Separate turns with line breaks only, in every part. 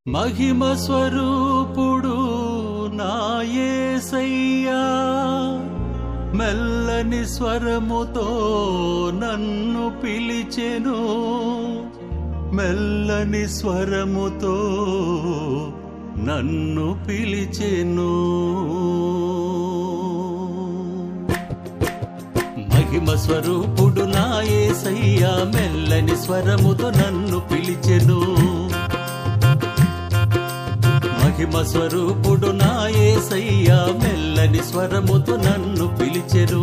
మహిమ స్వరూపుడు నాయసయ్యా మెల్లని స్వరముతో నన్ను పిలిచెను మెల్లని స్వరముతో నన్ను పిలిచెను మహిమ స్వరూపుడు నాయసయ్యా మెల్లని స్వరముతో నన్ను పిలిచెను మహిమ స్వరూపుడు నాయసయ్యా మెల్లని స్వరముతో నన్ను పిలిచెను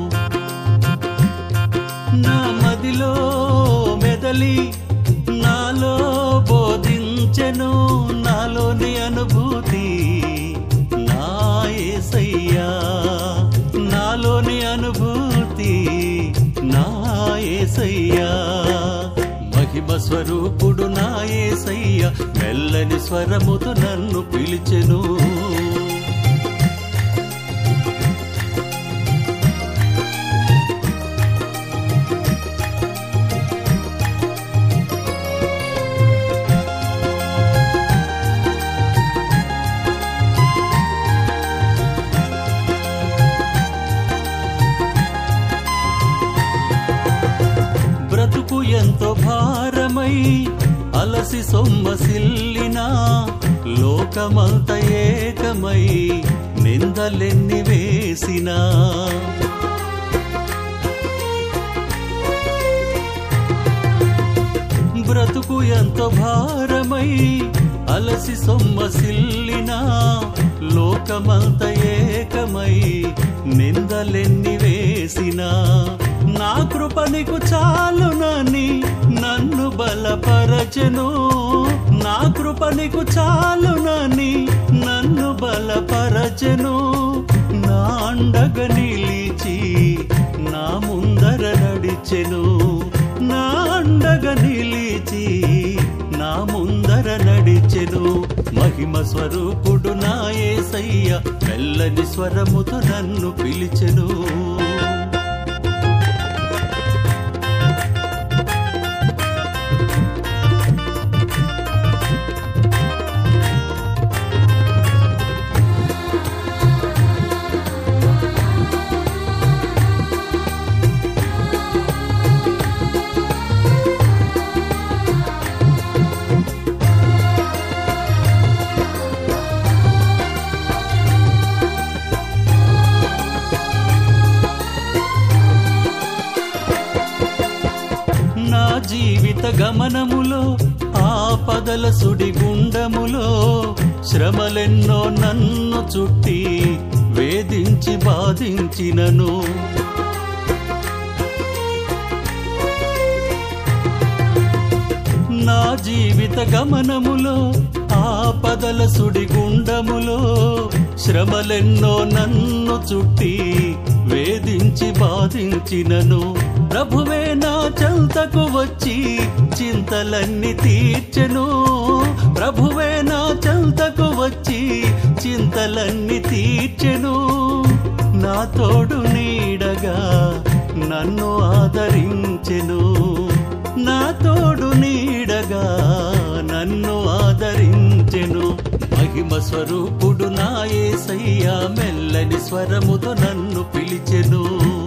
నా మదిలో మెదలి నాలో బోధించెను నాలోని అనుభూతి నాయసయ్యా నాలోని అనుభూతి నాయసయ్యా మహిమ స్వరూపుడు నాయసయ్య మెల్లని స్వరముతో నన్ను పిలిచెను బ్రతుకు ఎంతో భారమై అలసి సొమ్మసిల్లినా లోకమంత ఏకమై నిందలెన్ని వేసినా బ్రతుకు ఎంతో భారమై అలసి సొమ్మసిల్లినా లోకమంత ఏకమై నిందలెన్ని వేసినా నా కృప నీకు చాలునని నన్ను బలపరచెను నా కృప నీకు చాలునని నన్ను బలపరచెను నా అండగ నిలిచి నా ముందర నడిచెను నా అండగ నిలిచి నా ముందర నడిచెను మహిమ స్వరూపుడు నా యేసయ్య మెల్లని స్వరముతో నన్ను పిలిచెను నా జీవిత గమనములో ఆపదల సుడిగుండములో శ్రమలెన్నో నన్ను చుట్టి వేధించి బాధించినను నా జీవిత గమనములో ఆపదల సుడిగుండములో శ్రమలెన్నో నన్ను చుట్టి వేధించి బాధించినను ప్రభువే నా చెంతకు వచ్చి చింతలన్నీ తీర్చెను ప్రభువే నా చెంతకు వచ్చి చింతలన్నీ తీర్చెను నా తోడు నీడగా నన్ను ఆదరించెను నా తోడు నీడగా నన్ను ఆదరించెను మహిమ స్వరూపుడు నా యేసయ్యా మెల్లని స్వరముతో నన్ను పిలిచెను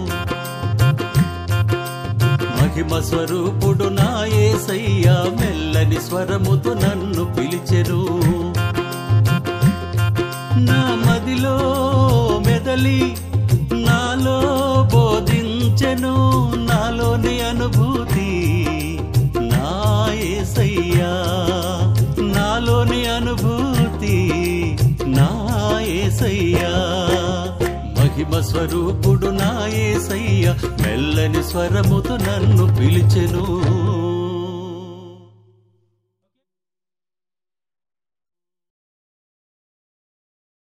మహిమ స్వరూపుడు నా యేసయ్యా మెల్లని స్వరముతో నన్ను పిలిచెను నా మదిలో మెదలి నాలో బోధించెను నాలోని అనుభూతి నా యేసయ్యా నాలోని అనుభూతి నా యేసయ్యా మహిమ స్వరూపుడు నా యేసయ్య మెల్లని స్వరముతో నన్ను పిలిచెను